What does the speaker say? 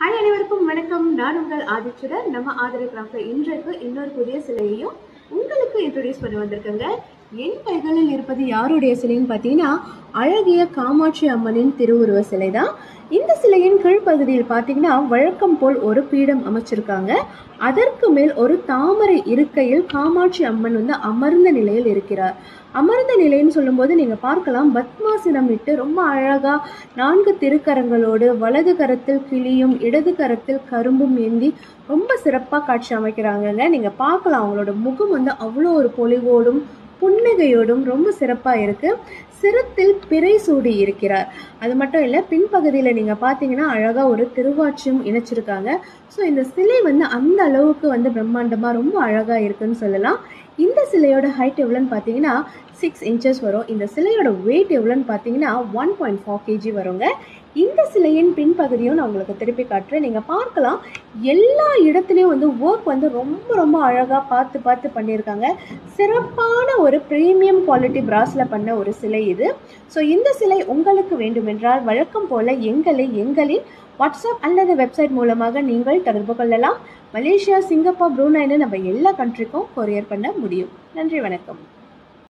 hi அனைவருக்கும் வணக்கம் நான் உங்கள் ஆதிச்சுடர் நம்ம ஆதரை கிராஃப்ட்ல இன்றைக்கு இன்னொரு புதிய சிலையையும் உங்களுக்கு இன்ட்ரடியூஸ் பண்ணி வந்திருக்கேங்க என் கைகளில் இருப்பது யாருடைய சிலைன்னு பார்த்தீங்கன்னா அழகிய காமாட்சி அம்மனின் திருவுருவ சிலை தான் இந்த சிலையின் கீழ்ப்பகுதியில் பார்த்தீங்கன்னா வழக்கம் போல் ஒரு பீடம் அமைச்சிருக்காங்க அதற்கு மேல் ஒரு தாமரை இருக்கையில் காமாட்சி அம்மன் வந்து அமர்ந்த நிலையில் இருக்கிறார் அமர்ந்த நிலைன்னு சொல்லும்போது நீங்கள் பார்க்கலாம் பத்மாசனம் இட்டு ரொம்ப அழகாக நான்கு திருக்கரங்களோடு வலது கரத்தில் கிளியும் இடது கரத்தில் கரும்பும் ஏந்தி ரொம்ப சிறப்பாக காட்சி அமைக்கிறாங்கங்க நீங்கள் பார்க்கலாம் அவங்களோட முகம் வந்து அவ்வளோ ஒரு பொலிவோடும் புன்னகையோடும் ரொம்ப சிறப்பாக இருக்குது சிரத்தில் பிறை சூடி இருக்கிறார் அது மட்டும் இல்லை பின்பகுதியில் நீங்கள் பார்த்தீங்கன்னா அழகாக ஒரு திருவாச்சியும் இணைச்சிருக்காங்க ஸோ இந்த சிலை வந்து அந்த அளவுக்கு வந்து பிரம்மாண்டமாக ரொம்ப அழகாக இருக்குன்னு சொல்லலாம் இந்த சிலையோட ஹைட் எவ்வளோன்னு பார்த்தீங்கன்னா சிக்ஸ் இன்ச்சஸ் வரும் இந்த சிலையோட வெயிட் எவ்வளோன்னு பார்த்தீங்கன்னா ஒன் பாயிண்ட் ஃபோர் கேஜி வருங்க இந்த சிலையின் பின்பகுதியும் நான் உங்களுக்கு திருப்பி காட்டுறேன் நீங்கள் பார்க்கலாம் எல்லா இடத்துலையும் வந்து ஒர்க் வந்து ரொம்ப ரொம்ப அழகாக பார்த்து பார்த்து பண்ணியிருக்காங்க சிறப்பான ஒரு ப்ரீமியம் குவாலிட்டி பிராஸில் பண்ண ஒரு சிலை இது ஸோ இந்த சிலை உங்களுக்கு வேண்டுமென்றால் வழக்கம் போல எங்களை எங்களின் வாட்ஸ்அப் அல்லது வெப்சைட் மூலமாக நீங்கள் தொடர்பு கொள்ளலாம் மலேசியா சிங்கப்பூர் ப்ரூனைன்னு நம்ம எல்லா கண்ட்ரிக்கும் கொரியர் பண்ண முடியும் நன்றி வணக்கம்